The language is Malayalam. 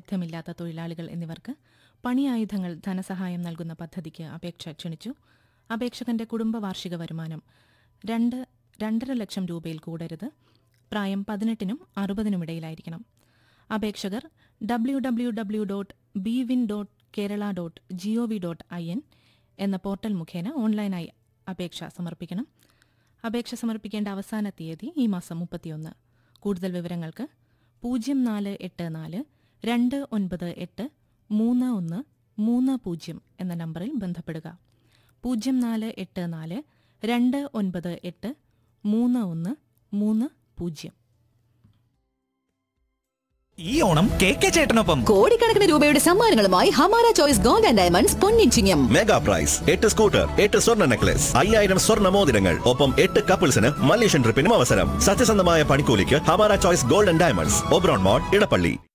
സാന്നിധ്യമില്ലാത്ത തൊഴിലാളികൾ എന്നിവർക്ക് പണിയായുധങ്ങൾ ധനസഹായം നൽകുന്ന പദ്ധതിക്ക് അപേക്ഷ ക്ഷണിച്ചു അപേക്ഷകന്റെ കുടുംബ വാർഷിക വരുമാനം രണ്ട് രണ്ടര ലക്ഷം രൂപയിൽ കൂടരുത് പ്രായം പതിനെട്ടിനും അറുപതിനുമിടയിലായിരിക്കണം അപേക്ഷകർ W W W dot B win dot Kerala dot G O V dot I N എന്ന പോർട്ടൽ മുഖേന ഓൺലൈനായി അപേക്ഷ സമർപ്പിക്കണം അപേക്ഷ സമർപ്പിക്കേണ്ട അവസാന തീയതി ഈ മാസം മുപ്പത്തിയൊന്ന് കൂടുതൽ വിവരങ്ങൾക്ക് പൂജ്യം നാല് എട്ട് നാല് രണ്ട് ഒൻപത് എട്ട് മൂന്ന് ഒന്ന് മൂന്ന് പൂജ്യം എന്ന നമ്പറിൽ ബന്ധപ്പെടുക പൂജ്യം നാല് എട്ട് നാല് രണ്ട് ഒൻപത് എട്ട് മൂന്ന് ഒന്ന് മൂന്ന് പൂജ്യം ഈ ഓണം കെ കെ ചേട്ടനൊപ്പം കോടിക്കണക്കിന് രൂപയുടെ സമ്മാനങ്ങളുമായി Hamara choice gold and diamonds പൊന്നിച്ചിങ്ങം മെഗാ പ്രൈസ് എട്ട് സ്കൂട്ടർ എട്ട് സ്വർണ്ണ നെക്ലസ് അയ്യായിരം സ്വർണ്ണ മോതിരങ്ങൾ ഒപ്പം എട്ട് കപ്പിൾസിന് മലേഷ്യൻ ട്രിപ്പിനും അവസരം സത്യസന്ധമായ പണിക്കൂലിക്ക് Hamara choice golden diamonds Oberon mall Edappally